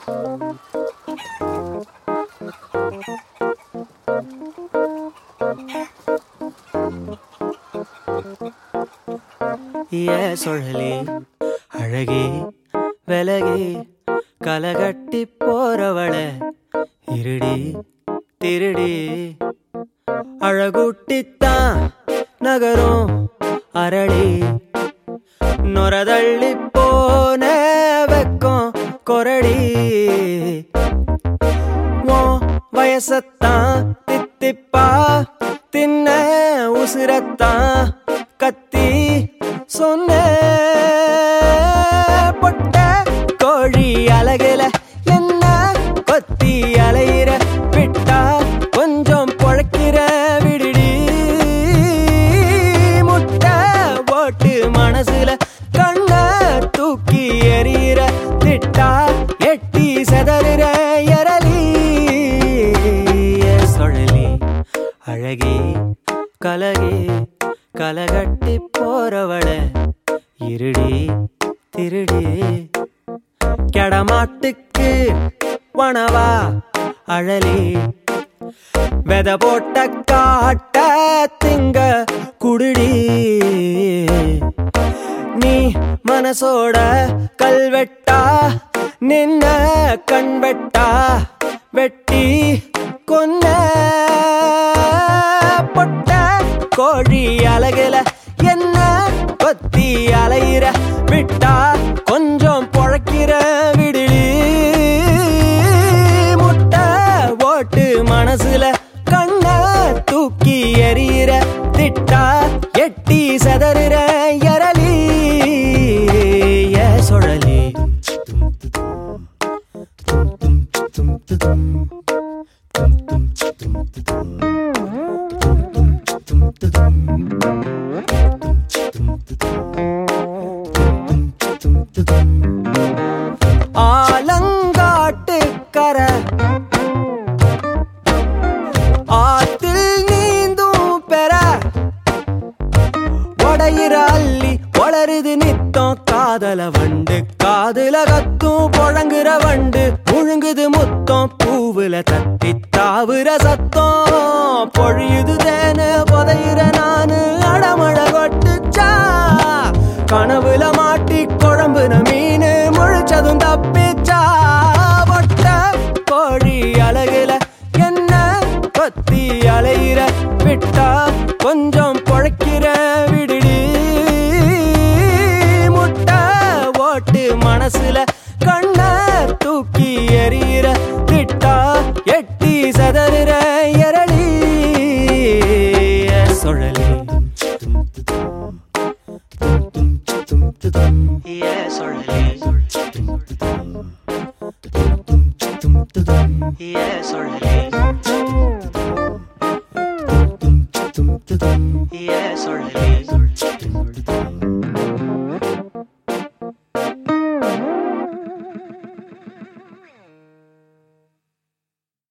ஏ சுழலி அழகே விலகி கலகட்டி போறவள இருடி திருடி அழகுட்டித்தான் நகரும் அரளி நொரதள்ளி போன வெக்கம் கொரடி ஓ வயசத்தான் தித்திப்பா தின்ன உசிரத்தான் கத்தி சொன்ன பொட்ட கோழி அழகில என்ன கொத்தி அலையிற விட்டா கொஞ்சம் பொழைக்கிற விடுடி முட்டை போட்டு மனசுல கண்ண தூக்கி எறிகிற திட்டா எட்டி செதறுற எரலி சொழலி அழகே கலகே கலகட்டி போறவள இருடி திருடி கெடமாட்டுக்கு வனவா அழலி வெத போட்ட காட்ட திங்க குடுடி நீ மனசோட கல்வெட்டா நின்ன கண்வெட்டா வெட்டி கொன்ன பொட்ட கோழி அழகுல என்ன கொத்தி அலையிற விட்டா கொஞ்சம் பொழைக்கிற விடுடி முட்டை ஓட்டு மனசுல கண்ண தூக்கி எறிகிற திட்டா எட்டி செதறுற எரலி ஏ சுழலி ஆலங்காட்டு கரை ஆத்தில் நீந்தும் பெற உடையிற அள்ளி வளருது நித்தம் காதல வண்டு காதுல கத்தும் புழங்குற வண்டு முழுங்குது முத்தம் பூவுல தட்டி தாவுற சத்தம் பொழியுது தேன புதையிற நானு அடமழ கொட்டுச்சா கனவுல மாட்டி குழம்புன மீனு முழிச்சதும் தப்பிச்சா பொட்ட கோழி அழகுல என்ன கொத்தி அலையிற விட்டா கொஞ்சம் பொழைக்கிற விடுடி முட்டை ஓட்டு மனசுல கண்ண தூக்கி எறிகிற திட்டா எட்டி சதறுற எரளி சுழலி ஏ சுழலி ஏ சுழலி ஏ சுழலி